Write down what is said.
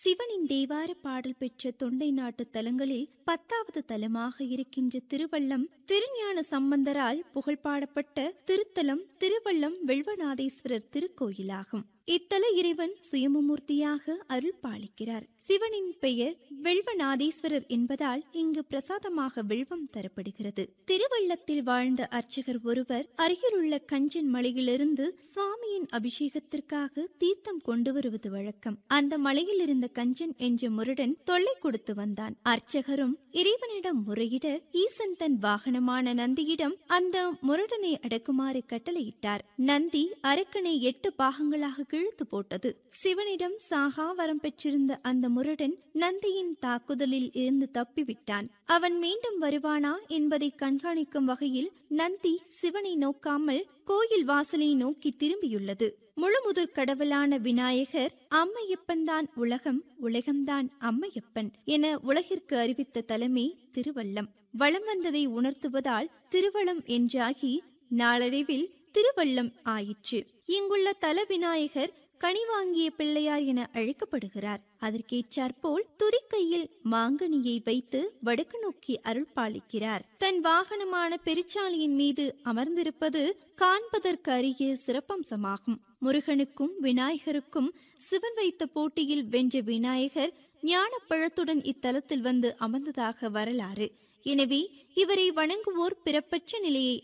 சிவனின் தேவார பாடல் பெற்ற தொண்டை நாட்டு தலங்களில் பத்தாவது தலமாக இருக்கின்ற திருவள்ளம் திருஞான சம்பந்தரால் புகழ்பாடப்பட்ட திருத்தலம் திருவள்ளம் வெள்வநாதேஸ்வரர் திருக்கோயிலாகும் இத்தல இறைவன் சுயமுமூர்த்தியாக அருள் பாலிக்கிறார் சிவனின் பெயர் வெள்வநாதீஸ்வரர் என்பதால் இங்கு பிரசாதமாக வெள்வம் தரப்படுகிறது திருவள்ளத்தில் வாழ்ந்த அர்ச்சகர் ஒருவர் அருகிலுள்ள கஞ்சன் மலையிலிருந்து சுவாமியின் அபிஷேகத்திற்காக தீர்த்தம் கொண்டு வருவது வழக்கம் அந்த மலையில் இருந்த கஞ்சன் என்ற முருடன் தொல்லை கொடுத்து வந்தான் அர்ச்சகரும் இறைவனிடம் முறையிட ஈசன் தன் வாகனமான நந்தியிடம் அந்த முரடனை அடக்குமாறு கட்டளையிட்டார் நந்தி அரக்கனை எட்டு பாகங்களாக கிழித்து போட்டது சிவனிடம் சாகா வரம் பெற்றிருந்த அந்த முருடன் நந்தியின் தாக்குதலில் இருந்து தப்பிவிட்டான் அவன் மீண்டும் வருவானா என்பதை கண்காணிக்கும் வகையில் நந்தி சிவனை நோக்காமல் கோயில் வாசலை நோக்கி திரும்பியுள்ளது முழுமுதற் கடவுளான விநாயகர் அம்மையப்பன் தான் உலகம் உலகம்தான் அம்மையப்பன் என உலகிற்கு அறிவித்த தலைமை திருவள்ளம் வளம் வந்ததை உணர்த்துவதால் திருவளம் என்றாகி நாளடைவில் திருவள்ளம் ஆயிற்று இங்குள்ள தல விநாயகர் கனி வாங்கிய பிள்ளையார் என அழைக்கப்படுகிறார் அதற்கேற்றாற்போல் துதிக்கையில் மாங்கனியை வைத்து வடக்கு நோக்கி அருள் பாலிக்கிறார் தன் வாகனமான பெருச்சாலியின் மீது அமர்ந்திருப்பது காண்பதற்கு அரிய சிறப்பம்சமாகும் முருகனுக்கும் விநாயகருக்கும் சிவன் வைத்த போட்டியில் வென்ற விநாயகர் ஞானப்பழத்துடன் இத்தலத்தில் வந்து அமர்ந்ததாக வரலாறு எனவே இவரை வணங்குவோர் பிறப்பற்ற நிலையை